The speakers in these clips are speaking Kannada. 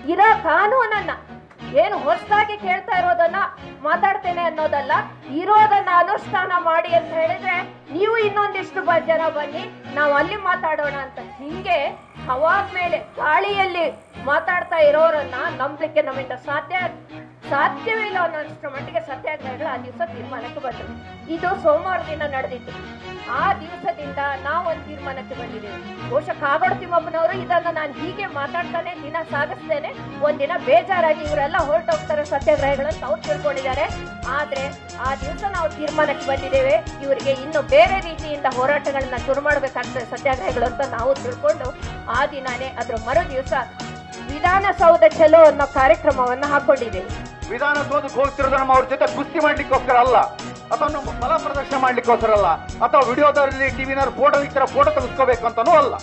ಇರೋ ಕಾನೂನನ್ನ ಏನು ಹೊಸದಾಗಿ ಕೇಳ್ತಾ ಇರೋದನ್ನ ಮಾತಾಡ್ತೇನೆ ಅನ್ನೋದಲ್ಲ ಇರೋದನ್ನ ಅನುಷ್ಠಾನ ಮಾಡಿ ಅಂತ ಹೇಳಿದ್ರೆ ನೀವು ಇನ್ನೊಂದಿಷ್ಟು ಬ- ಜನ ಬನ್ನಿ ನಾವು ಅಲ್ಲಿ ಮಾತಾಡೋಣ ಅಂತ ಹಿಂಗೆ ಹವಾದ ಮೇಲೆ ಗಾಳಿಯಲ್ಲಿ ಮಾತಾಡ್ತಾ ಇರೋರನ್ನ ನಂಬಲಿಕ್ಕೆ ನಮ್ಮಿಂದ ಸಾಧ್ಯ ಸಾಧ್ಯವೇ ಇಲ್ಲ ಅನ್ನೋಷ್ಟು ಮಟ್ಟಿಗೆ ಸತ್ಯಾಗ್ರಹಗಳು ಆ ದಿವಸ ತೀರ್ಮಾನಕ್ಕೆ ಬಂದರು ಇದು ಸೋಮವಾರ ದಿನ ನಡೆದಿತ್ತು ಆ ದಿವಸದಿಂದ ನಾವು ಒಂದು ತೀರ್ಮಾನಕ್ಕೆ ಬಂದಿದ್ದೇವೆ ಬಹುಶಃ ಕಾಗೋಡು ತಿಮ್ಮಪ್ಪನವರು ಇದನ್ನ ನಾನು ಹೀಗೆ ಮಾತಾಡ್ತಾನೆ ದಿನ ಸಾಗಿಸ್ತೇನೆ ಒಂದಿನ ಬೇಜಾರಾಗಿ ಇವರೆಲ್ಲ ಹೊರಟೋಗ್ತಾರೆ ಸತ್ಯಾಗ್ರಹಗಳಂತ ಅವ್ರು ತಿಳ್ಕೊಂಡಿದ್ದಾರೆ ಆದ್ರೆ ಆ ದಿವಸ ನಾವು ತೀರ್ಮಾನಕ್ಕೆ ಬಂದಿದ್ದೇವೆ ಇವರಿಗೆ ಇನ್ನು ಬೇರೆ ರೀತಿಯಿಂದ ಹೋರಾಟಗಳನ್ನ ಶುರು ಮಾಡಬೇಕಾಗ್ತದೆ ಸತ್ಯಾಗ್ರಹಗಳು ಅಂತ ನಾವು ತಿಳ್ಕೊಂಡು ಆ ದಿನಾನೇ ಅದ್ರ ಮರು ದಿವಸ ವಿಧಾನಸೌಧ ಚಲೋ ಅನ್ನೋ ಕಾರ್ಯಕ್ರಮವನ್ನ ಹಾಕೊಂಡಿದ್ದೇವೆ ವಿಧಾನಸೌಧಕ್ಕೆ ಹೋಗ್ತಿರೋದು ನಮ್ಮ ಅವ್ರ ಜೊತೆ ಕುಸ್ತಿ ಮಾಡ್ಲಿಕ್ಕೋಸ್ಕರ ಅಲ್ಲ ಅಥವಾ ನಮ್ಮ ಬಲ ಪ್ರದರ್ಶನ ಮಾಡ್ಲಿಕ್ಕೋಸ್ಕರ ಅಲ್ಲ ಅಥವಾ ವಿಡಿಯೋದಲ್ಲಿ ಟಿವಿನಲ್ಲಿ ಫೋಟೋ ಈ ತರ ಫೋಟೋ ತೆಗೆಸ್ಕೋಬೇಕು ಅಂತಾನೂ ಅಲ್ಲ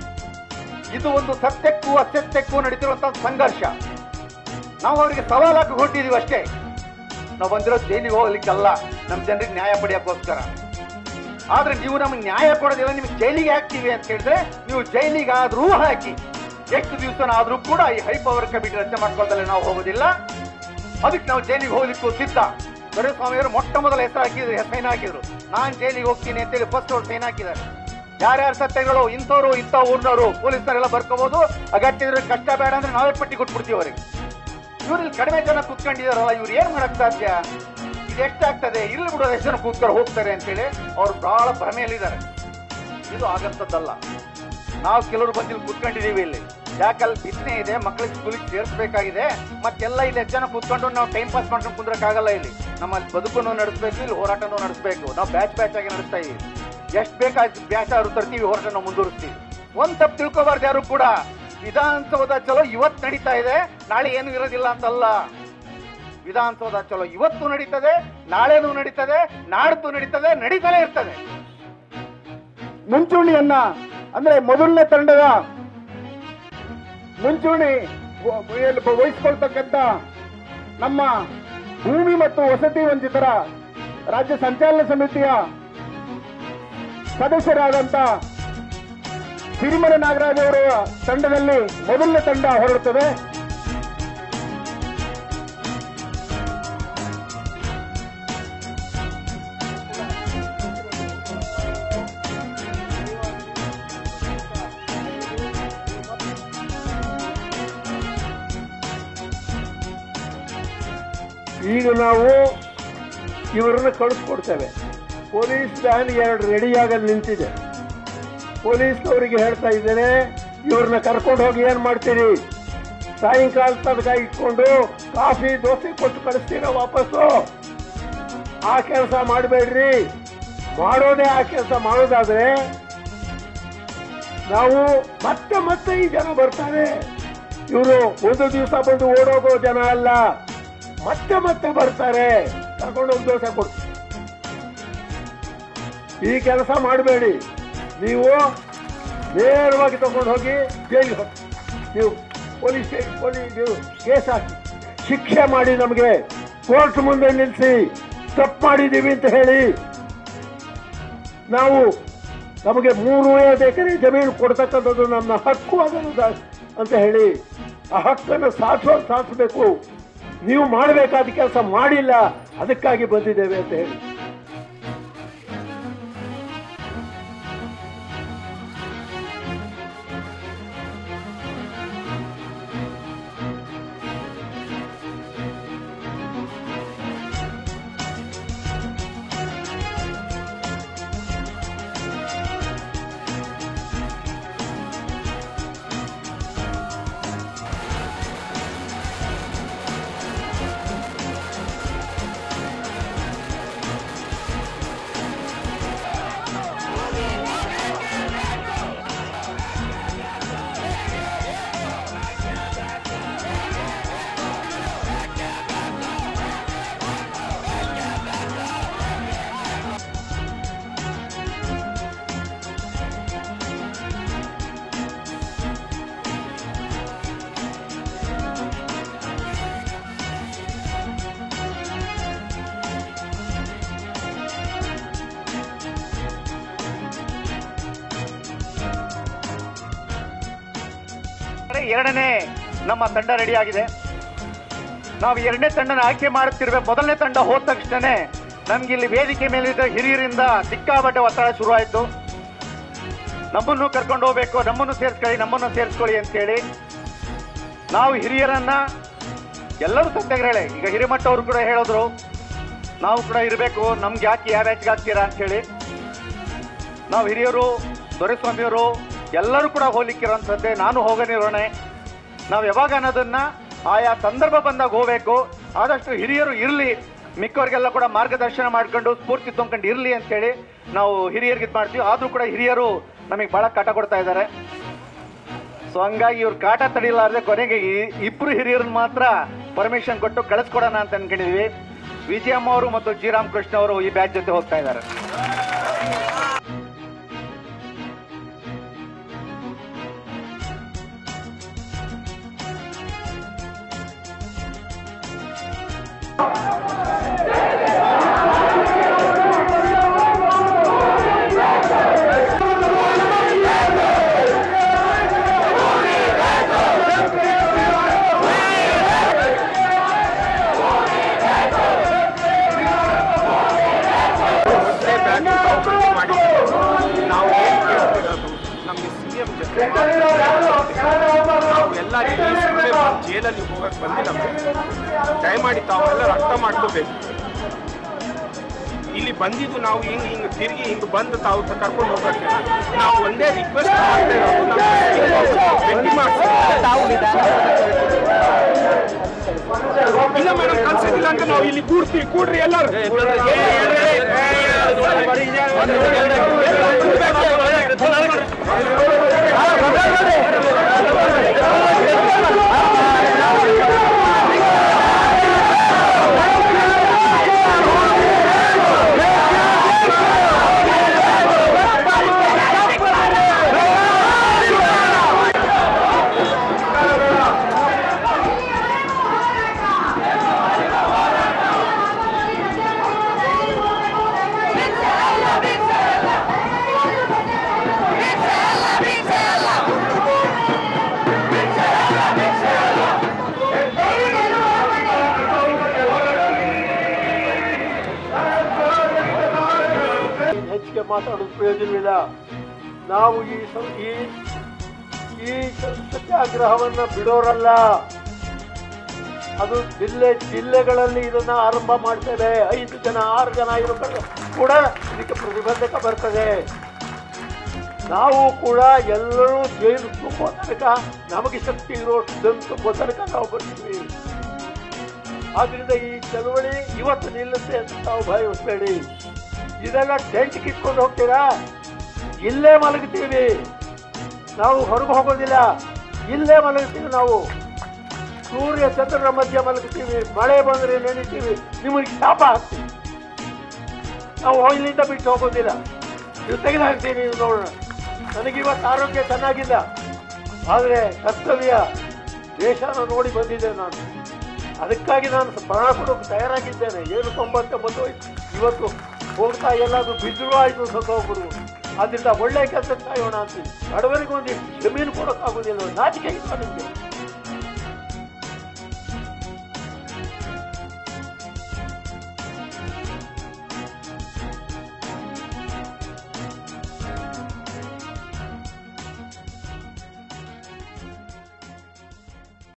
ಇದು ಒಂದು ಸತ್ಯಕ್ಕೂ ಅಸತ್ಯಕ್ಕೂ ನಡೀತಿರುವಂತಹ ಸಂಘರ್ಷ ನಾವು ಅವರಿಗೆ ಸವಾಲಾಗಿ ಹೊರಟಿದೀವಿ ಅಷ್ಟೇ ನಾವು ಬಂದಿರೋ ಜೈಲಿಗೆ ಹೋಗ್ಲಿಕ್ಕಲ್ಲ ನಮ್ಮ ಜನರಿಗೆ ನ್ಯಾಯ ಪಡೆಯೋಕ್ಕೋಸ್ಕರ ಆದ್ರೆ ನೀವು ನಮಗೆ ನ್ಯಾಯ ಕೊಡೋದಿಲ್ಲ ನಿಮ್ಗೆ ಜೈಲಿಗೆ ಹಾಕ್ತೀವಿ ಅಂತ ಹೇಳಿದ್ರೆ ನೀವು ಜೈಲಿಗಾದ್ರೂ ಹಾಕಿ ಎಷ್ಟು ದಿವಸನಾದ್ರೂ ಕೂಡ ಈ ಹೈ ಪವರ್ ಕಮಿಟಿ ರಚನೆ ಮಾಡ್ಕೊಳ್ದಲ್ಲೇ ನಾವು ಹೋಗೋದಿಲ್ಲ ಅದಕ್ಕೆ ನಾವು ಜೈಲಿಗೆ ಹೋಗ್ಲಿಕ್ಕೂ ಸಿದ್ಧ ದೊರೆಸ್ವಾಮಿಯವರು ಮೊಟ್ಟ ಮೊದಲ ಹೆಸರು ಹಾಕಿದ್ರು ಸೈನ್ ಹಾಕಿದ್ರು ನಾನ್ ಜೈಲಿಗೆ ಹೋಗ್ತೀನಿ ಅಂತೇಳಿ ಫಸ್ಟ್ ಅವ್ರು ಸೈನ್ ಹಾಕಿದ್ದಾರೆ ಯಾರ್ಯಾರ ಸತ್ಯಗಳು ಇಂಥವ್ರು ಇಂಥ ಊರ್ನವರು ಪೊಲೀಸರೆಲ್ಲ ಬರ್ಕೋಬಹುದು ಅಗತ್ಯ ಕಷ್ಟ ಬೇಡ ಅಂದ್ರೆ ನಾವೇ ಪಟ್ಟಿ ಕೊಟ್ಬಿಡ್ತೀವಿ ಅವರಿಗೆ ಇವ್ರಲ್ಲಿ ಕಡಿಮೆ ಜನ ಕೂತ್ಕೊಂಡಿದಾರಲ್ಲ ಇವ್ರು ಏನ್ ಮಾಡಕ್ ಸಾಧ್ಯ ಇದು ಎಷ್ಟಾಗ್ತದೆ ಇಲ್ಲಿ ಬಿಡೋದು ಎಷ್ಟು ಜನ ಕೂತ್ಕೊಂಡು ಹೋಗ್ತಾರೆ ಅಂತೇಳಿ ಅವ್ರು ಬಹಳ ಭ್ರಮೆಯಲ್ಲಿದ್ದಾರೆ ಇದು ಆಗಂತದ್ದಲ್ಲ ನಾವು ಕೆಲವರು ಬಂದು ಇಲ್ಲಿ ಕೂತ್ಕೊಂಡಿದೀವಿ ಇಲ್ಲಿ ಯಾಕಲ್ಲಿ ಬಿತ್ತನೆ ಇದೆ ಮಕ್ಕಳಿಗೆ ಸ್ಕೂಲಿಗೆ ಸೇರಿಸಬೇಕಾಗಿದೆ ಮತ್ತೆಲ್ಲ ಇಲ್ಲಿ ಎಷ್ಟು ಜನ ಕೂತ್ಕೊಂಡು ನಾವು ಟೈಮ್ ಪಾಸ್ ಮಾಡ್ಕೊಂಡು ಕುಂದ್ರಕ್ಕಾಗಲ್ಲ ಇಲ್ಲಿ ನಮ್ಮಲ್ಲಿ ಬದುಕನ್ನು ನಡೆಸಬೇಕು ಇಲ್ಲಿ ಹೋರಾಟನೂ ನಡೆಸಬೇಕು ನಾವು ಬ್ಯಾಚ್ ಬ್ಯಾಚ್ ಆಗಿ ನಡೆಸ್ತಾ ಇದೀವಿ ಎಷ್ಟು ಬೇಕಾದ ಬ್ಯಾಚ್ ಆದ್ರೂ ತರ್ತೀವಿ ಹೋರಾಟ ನಾವು ಮುಂದುವರಿಸ್ತೀವಿ ಒಂದ್ ತಪ್ಪು ತಿಳ್ಕೊಬಾರ್ದು ಯಾರು ಕೂಡ ವಿಧಾನಸೌಧ ಚಲೋ ಇವತ್ತು ನಡೀತಾ ಇದೆ ನಾಳೆ ಏನು ಇರೋದಿಲ್ಲ ಅಂತಲ್ಲ ವಿಧಾನಸೌಧ ಚಲೋ ಇವತ್ತು ನಡೀತದೆ ನಾಳೆನೂ ನಡೀತದೆ ನಾಡ್ದು ನಡೀತದೆ ನಡೀತಾನೆ ಇರ್ತದೆ ಮುಂಚೂಣಿಯನ್ನ ಅಂದ್ರೆ ಮೊದಲನೇ ತಂಡದ ಮುಂಚೂಣಿ ವ- ವ- ವಹಿಸ್ಕೊಳ್ತಕ್ಕಂಥ ನಮ್ಮ ಭೂಮಿ ಮತ್ತು ವಸತಿ ವಂಚಿತರ ರಾಜ್ಯ ಸಂಚಾಲನ ಸಮಿತಿಯ ಸದಸ್ಯರಾದಂತ ಸಿರಿಮನೆ ನಾಗರಾಜ್ ಅವರ ತಂಡದಲ್ಲಿ ಮೊದಲನೇ ತಂಡ ಹೊರಡುತ್ತದೆ ಈಗ ನಾವು ಇವರನ್ನ ಕಳಿಸ್ಕೊಡ್ತೇವೆ ಪೊಲೀಸ್ ವ್ಯಾನ್ ಎರಡು ರೆಡಿಯಾಗಲ್ಲಿ ನಿಂತಿದೆ ಪೊಲೀಸ್ನವರಿಗೆ ಹೇಳ್ತಾ ಇದ್ದೇನೆ ಇವ್ರನ್ನ ಕರ್ಕೊಂಡು ಹೋಗಿ ಏನ್ ಮಾಡ್ತೀರಿ ಸಾಯಂಕಾಲ ತನಕ ಇಟ್ಕೊಂಡು ಕಾಫಿ ದೋಸೆ ಕೊಟ್ಟು ಕಳಿಸ್ತೀರಾ ವಾಪಸ್ಸು ಆ ಕೆಲಸ ಮಾಡಬೇಡ್ರಿ ಮಾಡೋದೇ ಆ ಕೆಲಸ ಮಾಡೋದಾದ್ರೆ ನಾವು ಮತ್ತೆ ಮತ್ತೆ ಈ ಜನ ಬರ್ತಾರೆ ಇವರು ಒಂದು ದಿವಸ ಬಂದು ಓಡೋಗೋ ಜನ ಅಲ್ಲ ಮತ್ತೆ ಮತ್ತೆ ಬರ್ತಾರೆ ಕರ್ಕೊಂಡು ಹೋಗಿ ದೋಸೆ ಕೊಡ್ತೀವಿ ಈ ಕೆಲಸ ಮಾಡಬೇಡಿ ನೀವು ನೇರವಾಗಿ ತಗೊಂಡು ಹೋಗಿ ಜೈಲಿಗೆ ಹೋಗಿ ನೀವು ಪೊಲೀಸ್ ಪೊಲೀಸ್ ನೀವು ಕೇಸ್ ಹಾಕಿ ಶಿಕ್ಷೆ ಮಾಡಿ ನಮಗೆ ಕೋರ್ಟ್ ಮುಂದೆ ನಿಲ್ಲಿಸಿ ತಪ್ಪು ಮಾಡಿದ್ದೀವಿ ಅಂತ ಹೇಳಿ ನಾವು ನಮಗೆ ಮೂರು ಐದು ಎಕರೆ ಜಮೀನು ಕೊಡ್ತಕ್ಕಂಥದ್ದು ನನ್ನ ಹಕ್ಕು ಅದನ್ನು ದ- ಅಂತ ಹೇಳಿ ಆ ಹಕ್ಕನ್ನು ಸಾಧಿಸೋ ಸಾಧಿಸಬೇಕು ನೀವು ಮಾಡಬೇಕಾದ ಕೆಲಸ ಮಾಡಿಲ್ಲ ಅದಕ್ಕಾಗಿ ಬಂದಿದ್ದೇವೆ ಅಂತ ಹೇಳಿ ಎರಡನೇ ನಮ್ಮ ತಂಡ ರೆಡಿ ಆಗಿದೆ ನಾವು ಎರಡನೇ ತಂಡನ ಆಯ್ಕೆ ಮಾಡುತ್ತಿರುವ ಮೊದಲನೇ ತಂಡ ಹೋದ ತಕ್ಷಣನೇ ನಮ್ಗೆ ಇಲ್ಲಿ ವೇದಿಕೆ ಮೇಲಿದ್ದ ಹಿರಿಯರಿಂದ ಸಿಕ್ಕಾಪಟ್ಟೆ ಒತ್ತಡ ಶುರುವಾಯಿತು ನಮ್ಮನ್ನು ಕರ್ಕೊಂಡು ಹೋಗ್ಬೇಕು ನಮ್ಮನ್ನು ಸೇರಿಸ್ಕೊಳ್ಳಿ ನಮ್ಮನ್ನು ಸೇರಿಸ್ಕೊಳ್ಳಿ ಅಂತೇಳಿ ನಾವು ಹಿರಿಯರನ್ನ ಎಲ್ಲರೂ ಸತ್ಯಾಗ್ರಹಳೆ ಈಗ ಹಿರೇಮಠ ಅವರು ಕೂಡ ಹೇಳಿದ್ರು ನಾವು ಕೂಡ ಇರಬೇಕು ನಮ್ಗೆ ಯಾಕೆ ಯಾವ ಬ್ಯಾಚ್ಗೆ ಹಾಕ್ತೀರಾ ಅಂತ ಹೇಳಿ ನಾವು ಹಿರಿಯರು ದೊರೆಸ್ವಾಮಿಯವರು ಎಲ್ಲರೂ ಕೂಡ ಹೋಗ್ಲಿಕ್ಕಿರೋಂಥದ್ದೇ ನಾನು ಹೋಗನಿರೋಣೆ ನಾವು ಯಾವಾಗ ಅನ್ನೋದನ್ನ ಆಯಾ ಸಂದರ್ಭ ಬಂದಾಗ ಹೋಗ್ಬೇಕು ಆದಷ್ಟು ಹಿರಿಯರು ಇರಲಿ ಮಿಕ್ಕವ್ರಿಗೆಲ್ಲ ಕೂಡ ಮಾರ್ಗದರ್ಶನ ಮಾಡ್ಕೊಂಡು ಸ್ಫೂರ್ತಿ ತುಂಬ್ಕೊಂಡು ಇರಲಿ ಅಂತೇಳಿ ನಾವು ಹಿರಿಯರಿಗೆ ಇದು ಮಾಡ್ತೀವಿ ಆದರೂ ಕೂಡ ಹಿರಿಯರು ನಮಗೆ ಭಾಳ ಕಾಟ ಕೊಡ್ತಾ ಇದ್ದಾರೆ ಸೊ ಹಂಗಾಗಿ ಇವ್ರ ಕಾಟ ತಡಿಲಾರ್ದೆ ಕೊನೆಗೆ ಈ ಇಬ್ರು ಹಿರಿಯರನ್ನ ಮಾತ್ರ ಪರ್ಮಿಷನ್ ಕೊಟ್ಟು ಕಳಿಸ್ಕೊಡೋಣ ಅಂತ ಅನ್ಕೊಂಡಿದ್ವಿ ವಿಜಯಮ್ಮ ಅವರು ಮತ್ತು ಜಿ ರಾಮಕೃಷ್ಣ ಅವರು ಈ ಬ್ಯಾಚ್ ಜೊತೆ ಹೋಗ್ತಾ ಇದ್ದಾರೆ ನಾವು ಏನ್ ಕೇಳ್ತಿರೋದು ನಮಗೆ ಸಿ ಎಂ ಜೊತೆ ನಾವು ಎಲ್ಲ ಸುಮ್ಮನೆ ಜೈಲಲ್ಲಿ ಹೋಗಕ್ಕೆ ಬಂದಿಲ್ಲ ದಯಮಾಡಿ ತಾವೆಲ್ಲ ಅರ್ಥ ಮಾಡ್ಕೋಬೇಕು ಇಲ್ಲಿ ಬಂದಿದ್ದು ನಾವು ಹಿಂಗ್ ಹಿಂಗ್ ತಿರುಗಿ ಹಿಂಗ್ ಬಂದು ತಾವು ಕರ್ಕೊಂಡು ಹೋಗಕ್ಕೆ ನಾವು ಒಂದೇ ರಿಕ್ವೆಸ್ಟ್ ಮಾಡ್ತಾ ಇರೋದು ನಮ್ಗೆ ಭೇಟಿ ಮಾಡ್ಸಿ ಇಲ್ಲ ಮೇಡಮ್ ಕಳ್ಸೋದಿಲ್ಲ ಅಂತ ನಾವು ಇಲ್ಲಿ ಕೂಡ್ತೀವಿ ಕೂಡ್ರಿ ಎಲ್ಲರೂ ಹೆಚ್ಚಿಗೆ ಮಾತಾಡೋದು ಪ್ರಯೋಜನವಿಲ್ಲ ನಾವು ಈ ಸ- ಈ ಈ ಸ- ಸತ್ಯಾಗ್ರಹವನ್ನ ಬಿಡೋರಲ್ಲ ಅದು ಜಿಲ್ಲೆ ಜಿಲ್ಲೆಗಳಲ್ಲಿ ಇದನ್ನ ಆರಂಭ ಮಾಡ್ತೇವೆ ಐದು ಜನ ಆರು ಜನ ಇರೋ ಕೂಡ ಇದಕ್ಕೆ ಪ್ರತಿಬಂಧಕ ಬರ್ತದೆ ನಾವು ಕೂಡ ಎಲ್ಲರೂ ಜೈಲು ತುಂಬೋ ತನಕ ನಮಗೆ ಶಕ್ತಿ ಇರೋಷ್ಟು ತುಂಬೋ ತನಕ ನಾವು ಬರ್ತೀವಿ ಆದ್ರಿಂದ ಈ ಚಳವಳಿ ಇವತ್ತು ನಿಲ್ಲುತ್ತೆ ಅಂತ ತಾವು ಭಾವಿಸಬೇಡಿ ಇದೆಲ್ಲ ಟೆಂಟ್ ಕಿತ್ಕೊಂಡು ಹೋಗ್ತೀರಾ ಇಲ್ಲೇ ಮಲಗ್ತೀವಿ ನಾವು ಹೊರಗೆ ಹೋಗೋದಿಲ್ಲ ಇಲ್ಲೇ ಮಲಗ್ತೀವಿ ನಾವು ಸೂರ್ಯ ಚಂದ್ರನ ಮಧ್ಯ ಮಲಗ್ತೀವಿ ಮಳೆ ಬಂದ್ರೆ ನೆನಿತೀವಿ ನಿಮಗೆ ಶಾಪ ಹಾಕ್ತೀವಿ ನಾವು ಇಲ್ಲಿಂದ ಬಿಟ್ಟು ಹೋಗೋದಿಲ್ಲ ನೀವು ತೆಗೆದು ಹಾಕ್ತೀನಿ ನೀವು ನೋಡೋಣ ನನಗೆ ಇವತ್ತು ಆರೋಗ್ಯ ಚೆನ್ನಾಗಿಲ್ಲ ಆದರೆ ಕರ್ತವ್ಯ ದೇಶನ ನೋಡಿ ಬಂದಿದ್ದೆ ನಾನು ಅದಕ್ಕಾಗಿ ನಾನು ಪ್ರಾಣ ಕೊಡೋಕೆ ತಯಾರಾಗಿದ್ದೇನೆ ಏನು ತೊಂಬತ್ತೊಂಬತ್ತು ವಯಸ್ಸು ಇವತ್ತು ಹೋಗ್ತಾ ಎಲ್ಲಾದ್ರೂ ಬಿದ್ದರೂ ಆಯ್ತು ಸತ್ತು ಹೋಗ್ಬಿಡು ಅದರಿಂದ ಒಳ್ಳೆ ಕೆಲಸ ಕಾಯೋಣ ಅಂತೀವಿ ಬಡವರಿಗೆ ಒಂದು ಜಮೀನು ಕೊಡೋಕ್ಕಾಗೋದಿಲ್ಲ ನಾಚಿಕೆ ಇಲ್ಲ ನಿಮಗೆ